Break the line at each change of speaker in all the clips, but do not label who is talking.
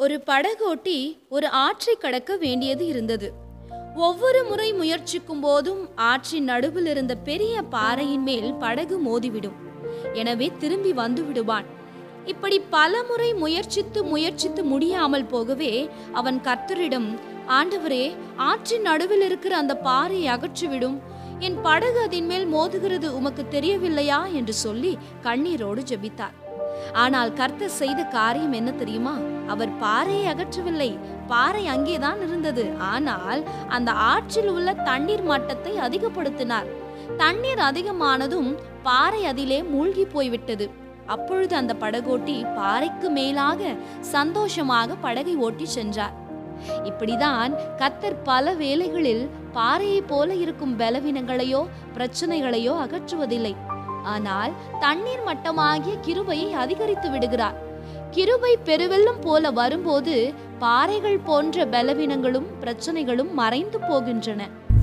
ஒரு படகோட்டி ஒரு ஆற்றை கடக்க வேண்டியது இருந்தது ஒவ்வொரு முறை முயற்சிக்கும் போதும் ஆற்றின் நடுவில் இருந்த பெரிய பாறையின் மேல் படகு மோதிவிடும் எனவே திரும்பி வந்து விடுவான் இப்படி பல முறை முயற்சித்து முயற்சித்து முடியாமல் போகவே அவன் கர்த்தரிடம் ஆண்டவரே ஆற்றின் நடுவில் இருக்கிற அந்த பாறையை அகற்றிவிடும் என் படகு அதன் மேல் மோதுகிறது உமக்கு தெரியவில்லையா என்று சொல்லி கண்ணீரோடு ஜெபித்தார் ஆனால் கர்த்தர் செய்த காரியம் என்ன தெரியுமா அவர் பாறையை அகற்றவில்லை பாறை அங்கேதான் இருந்தது ஆனால் அந்த ஆற்றில் உள்ள தண்ணீர் மட்டத்தை அதிகப்படுத்தினார் தண்ணீர் அதிகமானதும் பாறை அதிலே மூழ்கி போய்விட்டது அப்பொழுது அந்த படகோட்டி பாறைக்கு மேலாக சந்தோஷமாக படகை ஓட்டி சென்றார் இப்படிதான் கத்தர் பல வேளைகளில் பாறையைப் போல இருக்கும் பலவீனங்களையோ பிரச்சனைகளையோ அகற்றுவதில்லை ஆனால் தண்ணீர் மட்டமாகிய கிருபையை அதிகரித்து விடுகிறார் கிருபை பெருவெள்ளம் போல வரும்போது பாறைகள் போன்ற பலவீனங்களும் பிரச்சனைகளும் மறைந்து போகின்றன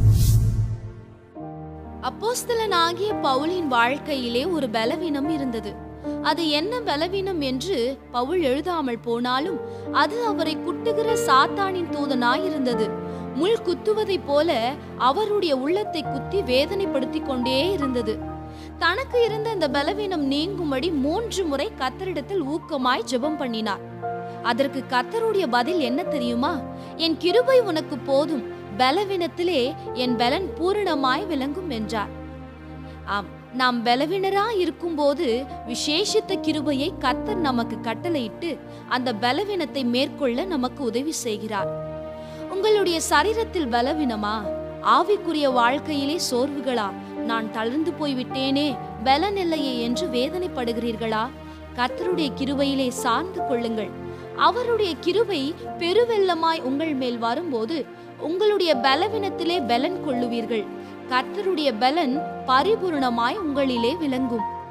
அப்போஸ்தலனாகிய பவுலின் வாழ்க்கையிலே ஒரு பலவீனம் இருந்தது அது என்ன பலவீனம் என்று பவுல் எழுதாமல் போனாலும் அது அவரை குட்டுகிற சாத்தானின் தூதனாயிருந்தது முள் குத்துவதைப் போல அவருடைய உள்ளத்தை குத்தி வேதனைப்படுத்திக் கொண்டே இருந்தது தனக்கு இருந்த இந்த பலவீனம் நீங்கும்படி மூன்று முறை கத்தரிடத்தில் ஊக்கமாய் ஜெபம் பண்ணினார் அதற்கு கத்தருடைய பதில் என்ன தெரியுமா என் கிருபை உனக்கு போதும் பலவீனத்திலே என் பலன் பூரணமாய் விளங்கும் என்றார் ஆம் நாம் பலவீனரா இருக்கும்போது விசேஷித்த கிருபையை கத்தர் நமக்கு கட்டளையிட்டு அந்த பலவீனத்தை மேற்கொள்ள நமக்கு உதவி செய்கிறார் உங்களுடைய சரீரத்தில் பலவீனமா ஆவிக்குரிய வாழ்க்கையிலே சோர்வுகளா நான் தளர்ந்து போய்விட்டேனே பலன் இல்லையே என்று வேதனைப்படுகிறீர்களா கர்த்தருடைய கிருபையிலே சார்ந்து கொள்ளுங்கள் அவருடைய கிருபை பெருவெள்ளமாய் உங்கள் மேல் வரும்போது உங்களுடைய பலவீனத்திலே பலன் கொள்ளுவீர்கள் கர்த்தருடைய பலன் பரிபூர்ணமாய் உங்களிலே விளங்கும்